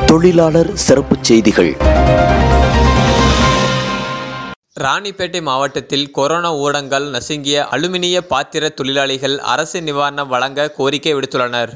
தொழிலாளர் சிறப்புச் செய்திகள் ராணிப்பேட்டை மாவட்டத்தில் கொரோனா ஊடகங்கள் நசுங்கிய அலுமினிய பாத்திர தொழிலாளிகள் அரசு நிவாரணம் வழங்க கோரிக்கை விடுத்துள்ளனர்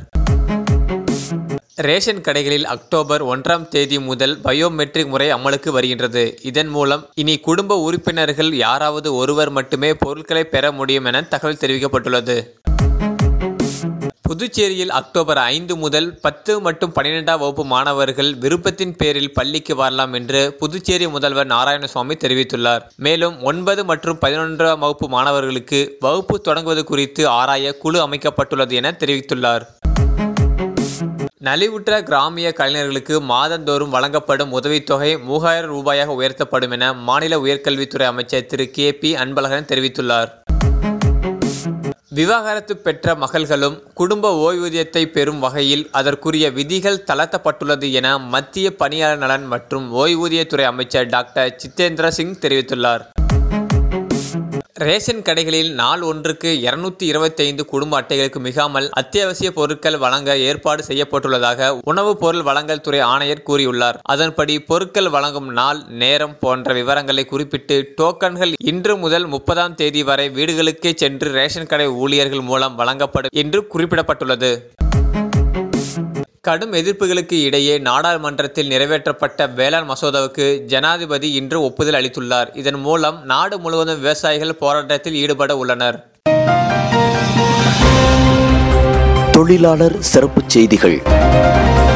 ரேஷன் கடைகளில் அக்டோபர் ஒன்றாம் தேதி முதல் பயோமெட்ரிக் முறை அமலுக்கு வருகின்றது இதன் மூலம் இனி குடும்ப உறுப்பினர்கள் யாராவது ஒருவர் மட்டுமே பொருட்களை பெற முடியும் என தகவல் தெரிவிக்கப்பட்டுள்ளது புதுச்சேரியில் அக்டோபர் ஐந்து முதல் பத்து மற்றும் பன்னிரெண்டாம் வகுப்பு மாணவர்கள் விருப்பத்தின் பேரில் பள்ளிக்கு வரலாம் என்று புதுச்சேரி முதல்வர் நாராயணசுவாமி தெரிவித்துள்ளார் மேலும் ஒன்பது மற்றும் பதினொன்றாம் வகுப்பு மாணவர்களுக்கு வகுப்பு தொடங்குவது குறித்து ஆராய குழு அமைக்கப்பட்டுள்ளது என தெரிவித்துள்ளார் நலிவுற்ற கிராமிய கலைஞர்களுக்கு மாதந்தோறும் வழங்கப்படும் உதவித்தொகை மூவாயிரம் ரூபாயாக உயர்த்தப்படும் என மாநில உயர்கல்வித்துறை அமைச்சர் திரு கே பி அன்பழகன் தெரிவித்துள்ளார் விவாகரத்து பெற்ற மகள்களும் குடும்ப ஓய்வூதியத்தை பெறும் வகையில் அதற்குரிய விதிகள் தளர்த்தப்பட்டுள்ளது என மத்திய பணியாளர் நலன் மற்றும் ஓய்வூதியத்துறை அமைச்சர் டாக்டர் ஜிதேந்திர சிங் தெரிவித்துள்ளார் ரேஷன் கடைகளில் நாள் ஒன்றுக்கு இருநூத்தி இருபத்தைந்து குடும்ப அட்டைகளுக்கு மிகாமல் அத்தியாவசிய பொருட்கள் வழங்க ஏற்பாடு செய்யப்பட்டுள்ளதாக உணவுப் பொருள் வழங்கல் துறை ஆணையர் கூறியுள்ளார் அதன்படி பொருட்கள் வழங்கும் நாள் நேரம் போன்ற விவரங்களை குறிப்பிட்டு டோக்கன்கள் இன்று முதல் முப்பதாம் தேதி வரை வீடுகளுக்கே சென்று ரேஷன் கடை ஊழியர்கள் மூலம் வழங்கப்படும் என்று குறிப்பிடப்பட்டுள்ளது கடும் எதிர்ப்புகளுக்கு இடையே நாடாளுமன்றத்தில் நிறைவேற்றப்பட்ட வேளாண் மசோதாவுக்கு ஜனாதிபதி இன்று ஒப்புதல் அளித்துள்ளார் இதன் மூலம் நாடு முழுவதும் விவசாயிகள் போராட்டத்தில் ஈடுபட உள்ளனர் தொழிலாளர் சிறப்புச் செய்திகள்